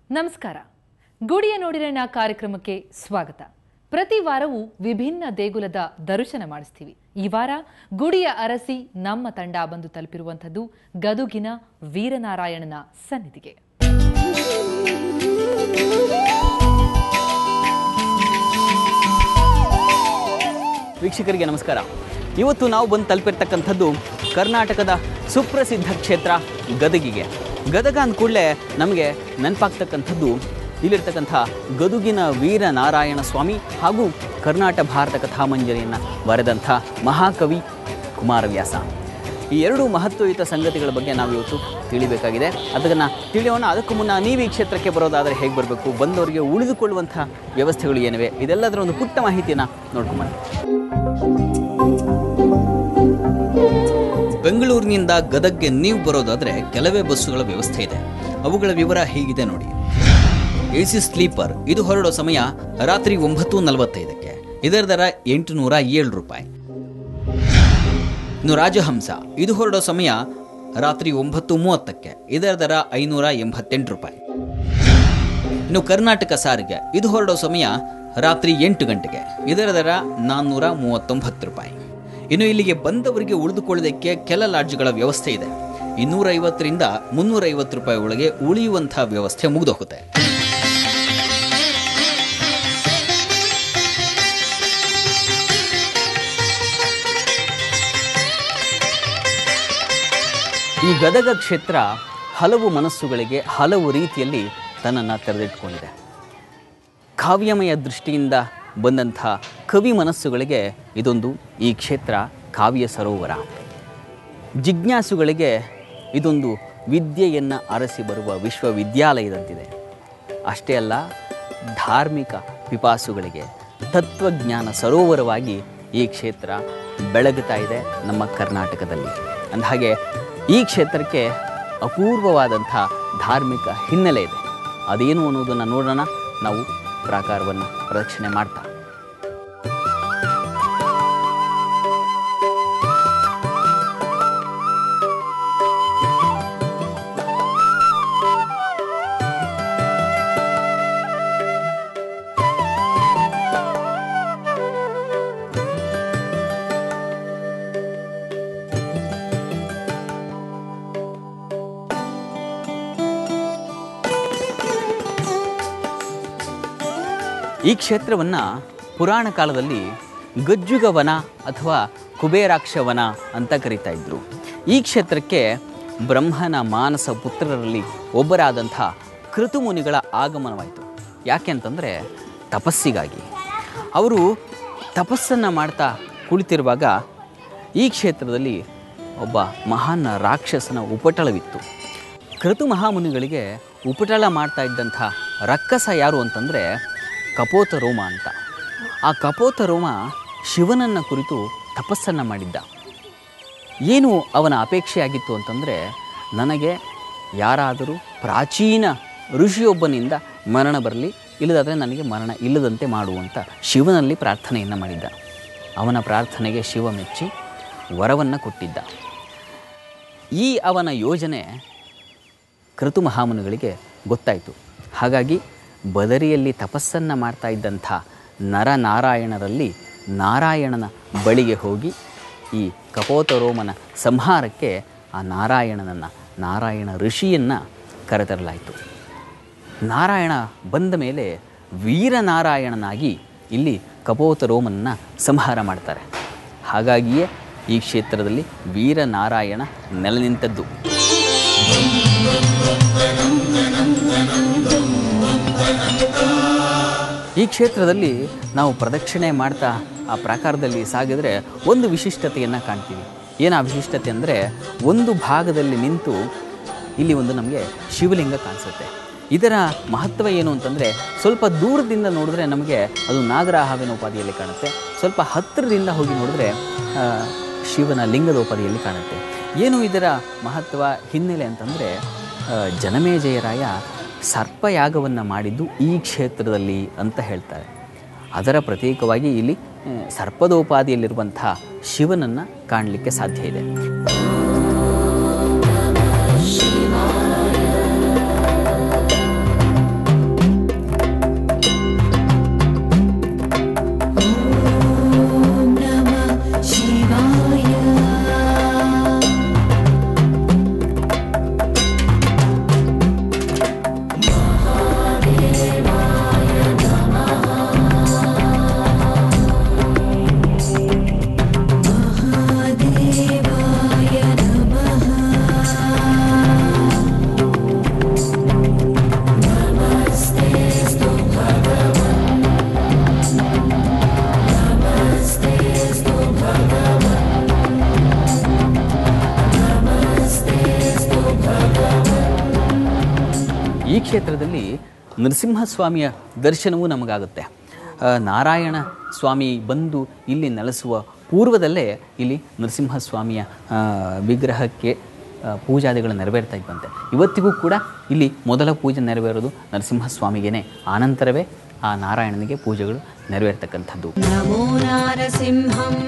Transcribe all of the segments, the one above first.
ನಮಸ್ಕಾರ ಗುಡಿಯ ನೋಡಿರಣ ಕಾರ್ಯಕ್ರಮಕ್ಕೆ ಸ್ವಾಗತ ಪ್ರತಿ ವಾರವೂ ವಿಭಿನ್ನ ದೇಗುಲದ ದರ್ಶನ ಮಾಡಿಸ್ತೀವಿ ಈ ವಾರ ಗುಡಿಯ ಅರಸಿ ನಮ್ಮ ತಂಡ ಬಂದು ತಲುಪಿರುವಂಥದ್ದು ಗದುಗಿನ ವೀರನಾರಾಯಣನ ಸನ್ನಿಧಿಗೆ ವೀಕ್ಷಕರಿಗೆ ನಮಸ್ಕಾರ ಇವತ್ತು ನಾವು ಬಂದು ತಲುಪಿರ್ತಕ್ಕಂಥದ್ದು ಕರ್ನಾಟಕದ ಸುಪ್ರಸಿದ್ಧ ಕ್ಷೇತ್ರ ಗದಗಿಗೆ ಗದಗ ಅಂದ ಕೂಡಲೇ ನಮಗೆ ನೆನಪಾಗ್ತಕ್ಕಂಥದ್ದು ಇಲ್ಲಿರ್ತಕ್ಕಂಥ ಗದುಗಿನ ವೀರ ನಾರಾಯಣ ಸ್ವಾಮಿ ಹಾಗೂ ಕರ್ನಾಟ ಭಾರತ ಕಥಾಮಂಜರಿಯನ್ನು ಬರೆದಂಥ ಮಹಾಕವಿ ಕುಮಾರವ್ಯಾಸ ಈ ಎರಡು ಮಹತ್ವಯುತ ಸಂಗತಿಗಳ ಬಗ್ಗೆ ನಾವು ಇವತ್ತು ತಿಳಿಬೇಕಾಗಿದೆ ಅದನ್ನು ತಿಳಿಯೋಣ ಅದಕ್ಕೂ ಮುನ್ನ ನೀವು ಈ ಕ್ಷೇತ್ರಕ್ಕೆ ಬರೋದಾದರೆ ಹೇಗೆ ಬರಬೇಕು ಬಂದವರಿಗೆ ಉಳಿದುಕೊಳ್ಳುವಂಥ ವ್ಯವಸ್ಥೆಗಳು ಏನಿವೆ ಇದೆಲ್ಲದರ ಒಂದು ಪುಟ್ಟ ಮಾಹಿತಿಯನ್ನು ನೋಡ್ಕೊಂಬನ್ನಿ ಬೆಂಗಳೂರಿನಿಂದ ಗದಗ್ಗೆ ನೀವು ಬರೋದಾದರೆ ಕೆಲವೇ ಬಸ್ಸುಗಳ ವ್ಯವಸ್ಥೆ ಇದೆ ಅವುಗಳ ವಿವರ ಹೀಗಿದೆ ನೋಡಿ ಎ ಸಿ ಸ್ಲೀಪರ್ ಇದು ಹೊರಡೋ ಸಮಯ ರಾತ್ರಿ ಒಂಬತ್ತು ನಲವತ್ತೈದಕ್ಕೆ ಇದರ ದರ ಎಂಟು ನೂರ ಏಳು ರೂಪಾಯಿ ಇನ್ನು ರಾಜಹಂಸ ಇದು ಹೊರಡೋ ಸಮಯ ರಾತ್ರಿ ಒಂಬತ್ತು ಮೂವತ್ತಕ್ಕೆ ಇದರ ದರ ಐನೂರ ಎಂಬತ್ತೆಂಟು ರೂಪಾಯಿ ಇನ್ನು ಕರ್ನಾಟಕ ಸಾರಿಗೆ ಇದು ಹೊರಡೋ ಸಮಯ ರಾತ್ರಿ ಎಂಟು ಗಂಟೆಗೆ ಇದರ ದರ ನಾನ್ನೂರ ಮೂವತ್ತೊಂಬತ್ತು ರೂಪಾಯಿ ಇನ್ನು ಇಲ್ಲಿಗೆ ಬಂದವರಿಗೆ ಉಳಿದುಕೊಳ್ಳೋದಕ್ಕೆ ಕೆಲ ಲಾಡ್ಜ್ಗಳ ವ್ಯವಸ್ಥೆ ಇದೆ ಇನ್ನೂರ ಐವತ್ತರಿಂದ ಮುನ್ನೂರ ಐವತ್ತು ರೂಪಾಯಿ ಒಳಗೆ ಉಳಿಯುವಂತಹ ವ್ಯವಸ್ಥೆ ಮುಗಿದೋಗುತ್ತೆ ಈ ಗದಗ ಕ್ಷೇತ್ರ ಹಲವು ಮನಸ್ಸುಗಳಿಗೆ ಹಲವು ರೀತಿಯಲ್ಲಿ ತನ್ನನ್ನು ತೆರೆದಿಟ್ಕೊಂಡಿದೆ ಕಾವ್ಯಮಯ ದೃಷ್ಟಿಯಿಂದ ಬಂದಂಥ ಕವಿ ಮನಸ್ಸುಗಳಿಗೆ ಇದೊಂದು ಈ ಕ್ಷೇತ್ರ ಕಾವ್ಯ ಸರೋವರ ಜಿಜ್ಞಾಸುಗಳಿಗೆ ಇದೊಂದು ವಿದ್ಯೆಯನ್ನು ಅರಸಿ ಬರುವ ವಿಶ್ವವಿದ್ಯಾಲಯದಂತಿದೆ ಅಷ್ಟೇ ಅಲ್ಲ ಧಾರ್ಮಿಕ ಪಿಪಾಸುಗಳಿಗೆ ತತ್ವಜ್ಞಾನ ಸರೋವರವಾಗಿ ಈ ಕ್ಷೇತ್ರ ಬೆಳಗುತ್ತಾ ಇದೆ ನಮ್ಮ ಕರ್ನಾಟಕದಲ್ಲಿ ಅಂದಹಾಗೆ ಈ ಕ್ಷೇತ್ರಕ್ಕೆ ಅಪೂರ್ವವಾದಂಥ ಧಾರ್ಮಿಕ ಹಿನ್ನೆಲೆ ಇದೆ ಅದೇನು ಅನ್ನೋದನ್ನು ನೋಡೋಣ ನಾವು ಪ್ರಾಕಾರವನ್ನು ಪ್ರದಕ್ಷಿಣೆ ಮಾಡ್ತಾ ಈ ಕ್ಷೇತ್ರವನ್ನು ಪುರಾಣ ಕಾಲದಲ್ಲಿ ಗಜ್ಜುಗ ವನ ಅಥವಾ ಕುಬೇರಾಕ್ಷ ವನ ಅಂತ ಕರೀತಾ ಇದ್ರು ಈ ಕ್ಷೇತ್ರಕ್ಕೆ ಬ್ರಹ್ಮನ ಮಾನಸ ಪುತ್ರರಲ್ಲಿ ಒಬ್ಬರಾದಂಥ ಕೃತುಮುನಿಗಳ ಆಗಮನವಾಯಿತು ಯಾಕೆ ಅಂತಂದರೆ ತಪಸ್ಸಿಗಾಗಿ ಅವರು ತಪಸ್ಸನ್ನು ಮಾಡ್ತಾ ಕುಳಿತಿರುವಾಗ ಈ ಕ್ಷೇತ್ರದಲ್ಲಿ ಒಬ್ಬ ಮಹಾನ್ ರಾಕ್ಷಸನ ಉಪಟಳವಿತ್ತು ಕ್ರತು ಮಹಾಮುನಿಗಳಿಗೆ ಉಪಟಳ ಮಾಡ್ತಾ ಇದ್ದಂಥ ರಕ್ಕಸ ಯಾರು ಅಂತಂದರೆ ಕಪೋತ ರೋಮ ಅಂತ ಆ ಕಪೋತ ರೋಮ ಶಿವನನ್ನು ಕುರಿತು ತಪಸ್ಸನ್ನು ಮಾಡಿದ್ದ ಏನು ಅವನ ಅಪೇಕ್ಷೆ ಆಗಿತ್ತು ಅಂತಂದರೆ ನನಗೆ ಯಾರಾದರೂ ಪ್ರಾಚೀನ ಋಷಿಯೊಬ್ಬನಿಂದ ಮರಣ ಬರಲಿ ಇಲ್ಲದಾದರೆ ನನಗೆ ಮರಣ ಇಲ್ಲದಂತೆ ಮಾಡುವಂತ ಶಿವನಲ್ಲಿ ಪ್ರಾರ್ಥನೆಯನ್ನು ಮಾಡಿದ್ದ ಅವನ ಪ್ರಾರ್ಥನೆಗೆ ಶಿವ ಮೆಚ್ಚಿ ವರವನ್ನು ಕೊಟ್ಟಿದ್ದ ಈ ಅವನ ಯೋಜನೆ ಕ್ರತು ಮಹಾಮುನಿಗಳಿಗೆ ಗೊತ್ತಾಯಿತು ಹಾಗಾಗಿ ಬದರಿಯಲ್ಲಿ ತಪಸ್ಸನ್ನು ಮಾಡ್ತಾ ಇದ್ದಂಥ ನರನಾರಾಯಣರಲ್ಲಿ ನಾರಾಯಣನ ಬಳಿಗೆ ಹೋಗಿ ಈ ಕಪೋತರೋಮನ ಸಂಹಾರಕ್ಕೆ ಆ ನಾರಾಯಣನನ್ನು ನಾರಾಯಣ ಋಷಿಯನ್ನು ಕರೆತರಲಾಯಿತು ನಾರಾಯಣ ಬಂದ ಮೇಲೆ ವೀರನಾರಾಯಣನಾಗಿ ಇಲ್ಲಿ ಕಪೋತರೋಮನನ್ನು ಸಂಹಾರ ಮಾಡ್ತಾರೆ ಹಾಗಾಗಿಯೇ ಈ ಕ್ಷೇತ್ರದಲ್ಲಿ ವೀರನಾರಾಯಣ ನೆಲೆ ನಿಂತದ್ದು ಈ ಕ್ಷೇತ್ರದಲ್ಲಿ ನಾವು ಪ್ರದಕ್ಷಿಣೆ ಮಾಡ್ತಾ ಆ ಪ್ರಾಕಾರದಲ್ಲಿ ಸಾಗಿದ್ರೆ ಒಂದು ವಿಶಿಷ್ಟತೆಯನ್ನು ಕಾಣ್ತೀವಿ ಏನು ಆ ವಿಶಿಷ್ಟತೆ ಅಂದರೆ ಒಂದು ಭಾಗದಲ್ಲಿ ನಿಂತು ಇಲ್ಲಿ ಒಂದು ನಮಗೆ ಶಿವಲಿಂಗ ಕಾಣಿಸುತ್ತೆ ಇದರ ಮಹತ್ವ ಏನು ಅಂತಂದರೆ ಸ್ವಲ್ಪ ದೂರದಿಂದ ನೋಡಿದ್ರೆ ನಮಗೆ ಅದು ನಾಗರ ಹಾವಿನ ಉಪಾಧಿಯಲ್ಲಿ ಕಾಣುತ್ತೆ ಸ್ವಲ್ಪ ಹತ್ತಿರದಿಂದ ಹೋಗಿ ನೋಡಿದ್ರೆ ಆ, ಶಿವನ ಲಿಂಗದ ಉಪಾಧಿಯಲ್ಲಿ ಕಾಣುತ್ತೆ ಏನು ಇದರ ಮಹತ್ವ ಹಿನ್ನೆಲೆ ಅಂತಂದರೆ ಜನಮೇಜಯರಾಯ ಸರ್ಪಯಾಗವನ್ನು ಮಾಡಿದ್ದು ಈ ಕ್ಷೇತ್ರದಲ್ಲಿ ಅಂತ ಹೇಳ್ತಾರೆ ಅದರ ಪ್ರತೀಕವಾಗಿ ಇಲ್ಲಿ ಆ, ಸರ್ಪದೋಪಾದಿಯಲ್ಲಿರುವಂಥ ಶಿವನನ್ನು ಕಾಣಲಿಕ್ಕೆ ಸಾಧ್ಯ ಇದೆ ಈ ಕ್ಷೇತ್ರದಲ್ಲಿ ನರಸಿಂಹಸ್ವಾಮಿಯ ದರ್ಶನವೂ ನಮಗಾಗುತ್ತೆ ಆ, ನಾರಾಯಣ ಸ್ವಾಮಿ ಬಂದು ಇಲ್ಲಿ ನೆಲೆಸುವ ಪೂರ್ವದಲ್ಲೇ ಇಲ್ಲಿ ನರಸಿಂಹಸ್ವಾಮಿಯ ಆ, ವಿಗ್ರಹಕ್ಕೆ ಆ, ಪೂಜಾದಿಗಳು ನೆರವೇರ್ತಾ ಇದ್ದಂತೆ ಇವತ್ತಿಗೂ ಕೂಡ ಇಲ್ಲಿ ಮೊದಲ ಪೂಜೆ ನೆರವೇರೋದು ನರಸಿಂಹಸ್ವಾಮಿಗೇನೆ ಆನಂತರವೇ ಆ ನಾರಾಯಣನಿಗೆ ಪೂಜೆಗಳು ನೆರವೇರ್ತಕ್ಕಂಥದ್ದು नमो नारसिंहम्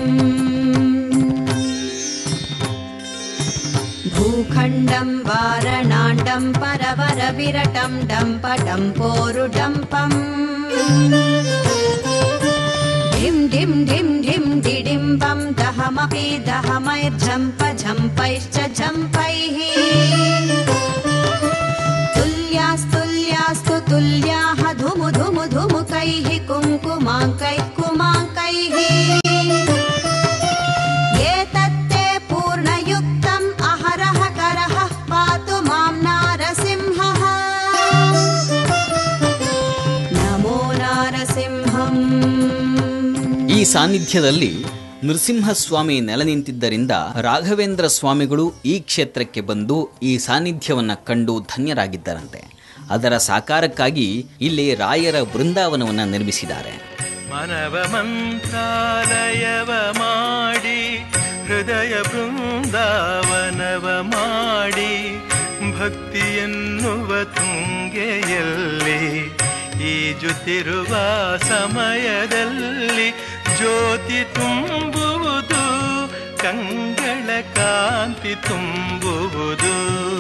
भूखण्डं वारणाण्डं परवरविरटं डम्पडम्पोरुडम्पम् ढिं ढिं ढिं ढिं डिडिम्बं दहमपि दहमैर्झम्प झम्पैश्च झम्पैः तुल्यास्तुल्यास्तु तुल्याः धुमु धुमु धुमुकैः कुङ्कुमाङ्कैः कुमाङ्कैः एतत्ते पूर्णयुक्तम् अहरः करः पातु मां नारसिंहः नमो नारसिंहम् ಈ ಸಾನ್ನಿಧ್ಯದಲ್ಲಿ ನರಸಿಂಹಸ್ವಾಮಿ ನೆಲೆ ನಿಂತಿದ್ದರಿಂದ ರಾಘವೇಂದ್ರ ಸ್ವಾಮಿಗಳು ಈ ಕ್ಷೇತ್ರಕ್ಕೆ ಬಂದು ಈ ಸಾನ್ನಿಧ್ಯವನ್ನು ಕಂಡು ಧನ್ಯರಾಗಿದ್ದರಂತೆ ಅದರ ಸಾಕಾರಕ್ಕಾಗಿ ಇಲ್ಲಿ ರಾಯರ ಬೃಂದಾವನವನ್ನು ನಿರ್ಮಿಸಿದ್ದಾರೆ ಮನವ ಮಂತ್ರಾಲಯವ ಮಾಡಿ ಹೃದಯ ಬೃಂದಾವನವ ಮಾಡಿ ಭಕ್ತಿ ಎನ್ನುವ ತುಂಗೆಯಲ್ಲಿ ಈಜುತ್ತಿರುವ ಸಮಯದಲ್ಲಿ ಜ್ಯೋತಿ ತುಂಬುವುದು ಕಂಗಳ ಕಾಂತಿ ತುಂಬುವುದು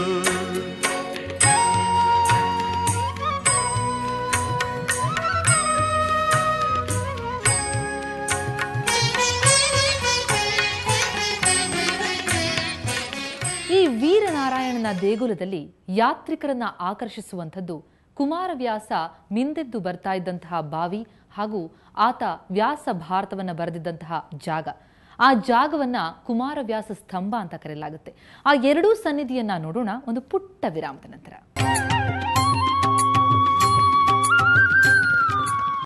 ಈ ವೀರನಾರಾಯಣನ ದೇಗುಲದಲ್ಲಿ ಯಾತ್ರಿಕರನ್ನ ಆಕರ್ಷಿಸುವಂಥದ್ದು ಕುಮಾರವ್ಯಾಸ ಮಿಂದೆದ್ದು ಬರ್ತಾ ಇದ್ದಂತಹ ಬಾವಿ ಹಾಗೂ ಆತ ವ್ಯಾಸ ಭಾರತವನ್ನ ಬರೆದಿದ್ದಂತಹ ಜಾಗ ಆ ಜಾಗವನ್ನ ಕುಮಾರವ್ಯಾಸ ಸ್ತಂಭ ಅಂತ ಕರೆಯಲಾಗುತ್ತೆ ಆ ಎರಡೂ ಸನ್ನಿಧಿಯನ್ನ ನೋಡೋಣ ಒಂದು ಪುಟ್ಟ ವಿರಾಮದ ನಂತರ